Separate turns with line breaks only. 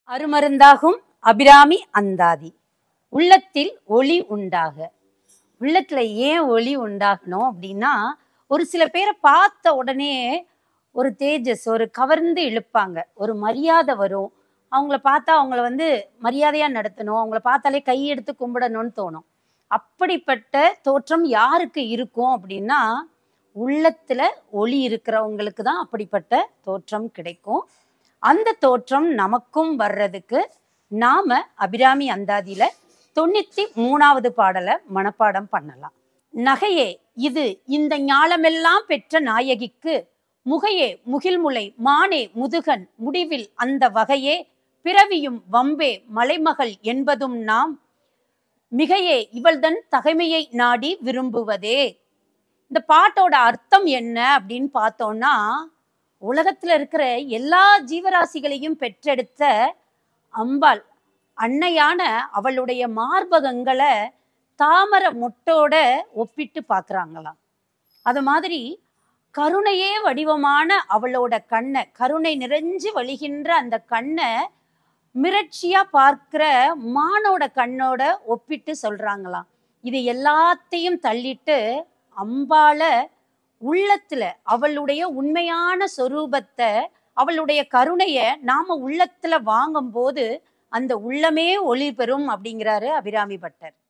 அருமருந்தாகும் அபிராமி அந்தாதி உள்ளத்தில் ஒளி உண்டாக உள்ளத்துல ஏன் ஒளி உண்டாகணும் அப்படின்னா ஒரு சில பேரை பார்த்த உடனே ஒரு தேஜஸ் ஒரு கவர்ந்து இழுப்பாங்க ஒரு மரியாதை வரும் அவங்கள பார்த்தா அவங்கள வந்து மரியாதையா நடத்தணும் அவங்கள பார்த்தாலே கையெடுத்து கும்பிடணும்னு தோணும் அப்படிப்பட்ட தோற்றம் யாருக்கு இருக்கும் அப்படின்னா உள்ளத்துல ஒளி இருக்கிறவங்களுக்கு தான் அப்படிப்பட்ட தோற்றம் கிடைக்கும் அந்த தோற்றம் நமக்கும் வர்றதுக்கு நாம அபிராமி அந்தாதியில தொண்ணூத்தி மூணாவது பாடலை மனப்பாடம் பண்ணலாம் நகையே இது இந்த ஞாலமெல்லாம் பெற்ற நாயகிக்கு முகையே முகில்முலை மானே முதுகன் முடிவில் அந்த வகையே பிறவியும் வம்பே மலைமகள் என்பதும் நாம் மிகையே இவள்தன் தகைமையை நாடி விரும்புவதே இந்த பாட்டோட அர்த்தம் என்ன அப்படின்னு பார்த்தோம்னா உலகத்துல இருக்கிற எல்லா ஜீவராசிகளையும் பெற்றெடுத்த அம்பாள் அன்னையான அவளுடைய மார்பகங்களை தாமர மொட்டோட ஒப்பிட்டு பார்க்கறாங்களாம் அது மாதிரி கருணையே வடிவமான அவளோட கண்ணை கருணை நிறைஞ்சு வழிகின்ற அந்த கண்ணை மிரட்சியா பார்க்கிற மானோட கண்ணோட ஒப்பிட்டு சொல்றாங்களாம் இது எல்லாத்தையும் தள்ளிட்டு அம்பால உள்ளத்துல அவளுடைய உண்மையான சொரூபத்தை அவளுடைய கருணைய நாம உள்ளத்துல வாங்கும்போது அந்த உள்ளமே ஒளி பெறும் அப்படிங்கிறாரு அபிராமி பட்டர்